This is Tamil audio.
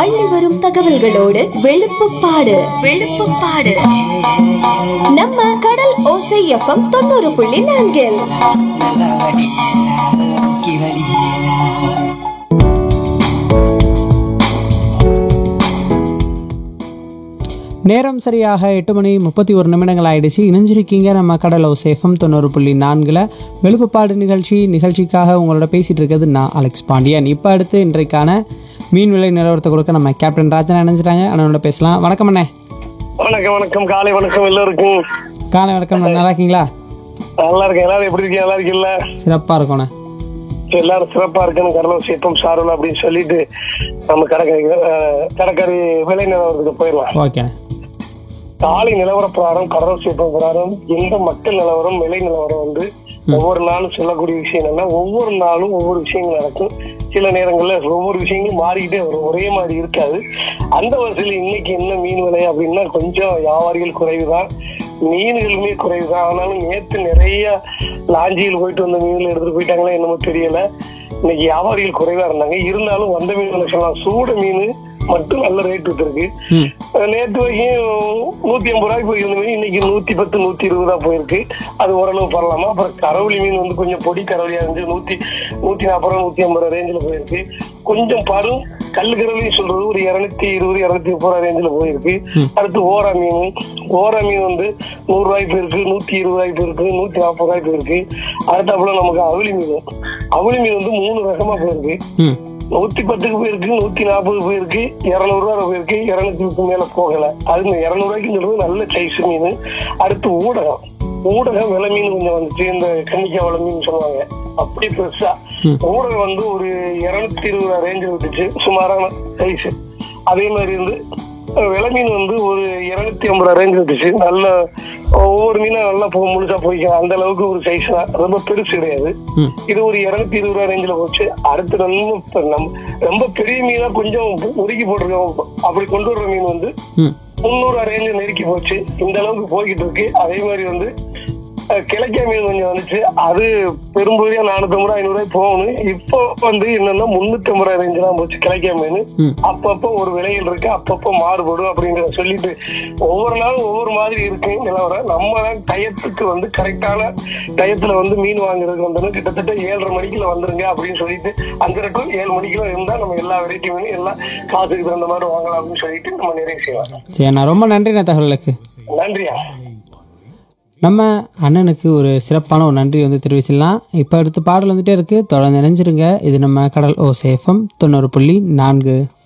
அள்ளி வரும் தகவல்களோடு வெளுப்புப்பாடு வெளுப்புப்பாடு நம்ம கடல் ஓசை எஃப்எம் தொண்ணூறு புள்ளி நான்கில் நல்லா வடி கி வடி நேரம் சரியாக எட்டு மணி முப்பத்தி ஒரு நிமிடங்கள் ஆயிடுச்சு இணைஞ்சிருக்கீங்க நம்ம கடலோ சேஃபம் தொண்ணூறு புள்ளி நான்கில் வெளுப்புப்பாடு நிகழ்ச்சி நிகழ்ச்சிக்காக உங்களோட பேசிகிட்டு இருக்கிறது நான் அலெக்ஸ் பாண்டியன் இப்போ அடுத்து இன்றைக்கான மீன் விலை நிலவரத்தை கொடுக்க நம்ம கேப்டன் ராஜன் இணைஞ்சிட்டாங்க அண்ணனோட பேசலாம் வணக்கம் அண்ணே வணக்கம் வணக்கம் காலை வணக்கம் எல்லோருக்கும் காலை வணக்கம் நல்லா இருக்கீங்களா நல்லா இருக்கேன் எல்லாரும் எப்படி இருக்கீங்க நல்லா இருக்கீங்களா சிறப்பாக இருக்கோண்ணே எல்லாரும் சிறப்பா இருக்கணும் கடலூர் சேப்பம் சாரல் அப்படின்னு சொல்லிட்டு நம்ம கடற்கரை அஹ், கடற்கரை விலை நிலவரத்துக்கு போயிடலாம் ஓகேண்ணே காலை நிலவர பிரகாரம் கடலூர் சேப்பம் பிரகாரம் எந்த மக்கள் நிலவரம் விலை நிலவரம் வந்து ஒவ்வொரு நாளும் சொல்லக்கூடிய விஷயம் என்னன்னா ஒவ்வொரு நாளும் ஒவ்வொரு விஷயங்கள் நடக்கும் சில நேரங்கள்ல ஒவ்வொரு விஷயங்களும் மாறிக்கிட்டே வரும் ஒரே மாதிரி இருக்காது அந்த வரிசையில இன்னைக்கு என்ன மீன் விலை அப்படின்னா கொஞ்சம் வியாபாரிகள் குறைவுதான் மீன்களுமே குறைவுதான் ஆனாலும் நேத்து நிறைய லாஞ்சியில் போயிட்டு வந்த மீன்கள் எடுத்துட்டு போயிட்டாங்களா என்னமோ தெரியல இன்னைக்கு வியாபாரிகள் குறைவா இருந்தாங்க இருந்தாலும் வந்த மீன் சொல்லலாம் சூட மீன் மட்டும் நல்ல ரேட் இருக்கு ம் நேற்று வரைக்கும் நூத்தி ஐம்பது ரூபாய்க்கு போயிருந்த மீன் இன்னைக்கு நூத்தி பத்து நூத்தி இருபதா போயிருக்கு அது ஓரளவு பரலாமா அப்புறம் கரவழி மீன் வந்து கொஞ்சம் பொடி கரவழியா இருந்து நூத்தி நூத்தி நாற்பது ரூபா நூத்தி ஐம்பது ரூபா ரேஞ்சில் போயிருக்கு கொஞ்சம் பரும் கல்லு கரவழி சொல்றது ஒரு இருநூத்தி இருபது இருநூத்தி முப்பது ரூபா ரேஞ்சில் போயிருக்கு அடுத்து ஓரா மீன் ஓரா மீன் வந்து நூறு ரூபாய்க்கு போயிருக்கு நூத்தி இருபது ரூபாய்க்கு போயிருக்கு நூத்தி நாற்பது ரூபாய்க்கு போயிருக்கு அடுத்தாப்புல நமக்கு அவளி மீன் அவளி மீன் வந்து மூணு ரகமா போயிருக்கு ம் நூத்தி பத்துக்கு போயிருக்கு நூத்தி நாற்பது போயிருக்கு இருநூறு ரூபா போயிருக்கு இருநூத்தி மேல போகல அது இந்த இருநூறு ரூபாய்க்கு சொல்றது நல்ல சைஸ் மீன் அடுத்து ஊடகம் ஊடகம் விலை மீன் கொஞ்சம் வந்துச்சு இந்த கன்னிக்கா விலை மீன் சொல்லுவாங்க அப்படி பெருசா ஊடகம் வந்து ஒரு இருநூத்தி இருபது ரூபா ரேஞ்சில் விட்டுச்சு சுமாரான சைஸ் அதே மாதிரி வந்து அஹ், விலை மீன் வந்து ஒரு இருநூத்தி ஐம்பது ரூபா ரேஞ்ச் விட்டுச்சு நல்ல ஒவ்வொரு மீனும் நல்லா போ முழுசா போய்க்கலாம் அந்த அளவுக்கு ஒரு சைஸ் தான் ரொம்ப பெருசு கிடையாது ம் இது ஒரு இருநூத்தி இருபது ரூபா ரேஞ்சில் போச்சு அடுத்து ரொம்ப பெ- நம்ம ரொம்ப பெரிய மீனா கொஞ்சம் ஒதுக்கி போட்டிருக்கோம் அப்படி கொண்டு வர்ற மீன் வந்து ம் முந்நூறு ரேஞ்சு நெருக்கி போச்சு இந்த அளவுக்கு போய்கிட்டு இருக்கு அதே மாதிரி வந்து அஹ், கிழக்கிய மீன் கொஞ்சம் வந்துச்சு அது பெரும்பகுதியா நானூத்தி ரூபாய் ஐநூறு ரூபாய் போகணும் இப்போ வந்து என்னன்னா முன்னூத்தி ஐம்பது ரூபாய் ரேஞ்சு தான் போச்சு கிழக்கிய மீன் ம். அப்பப்போ ஒரு விலையில் இருக்கு அப்பப்போ மாறுபடும் அப்படிங்கறத சொல்லிட்டு ஒவ்வொரு நாளும் ஒவ்வொரு மாதிரி இருக்கு நிலவரம் நம்ம தான் டயத்துக்கு வந்து கரெக்டான டயத்துல வந்து மீன் வாங்குறதுக்கு வந்து கிட்டத்தட்ட ஏழரை மணிக்குள்ள வந்துருங்க அப்படின்னு சொல்லிட்டு அஞ்சரை டு ஏழு மணிக்குள்ள இருந்தா நம்ம எல்லா வெரைட்டி மீன் எல்லாம் காசுக்கு தகுந்த மாதிரி வாங்கலாம் அப்படின்னு சொல்லிட்டு நம்ம நிறைவு செய்யலாம் சரி நான் ரொம்ப நன்றிண்ணே தகவலுக்கு நன்றியா நம்ம அண்ணனுக்கு ஒரு சிறப்பான ஒரு நன்றி வந்து தெரிவிச்சிடலாம் இப்போ அடுத்து பாடல் வந்துட்டே இருக்குது தொடர்ந்து இணைஞ்சிருங்க இது நம்ம கடல் ஓ சேஃபம் தொண்ணூறு புள்ளி நான்கு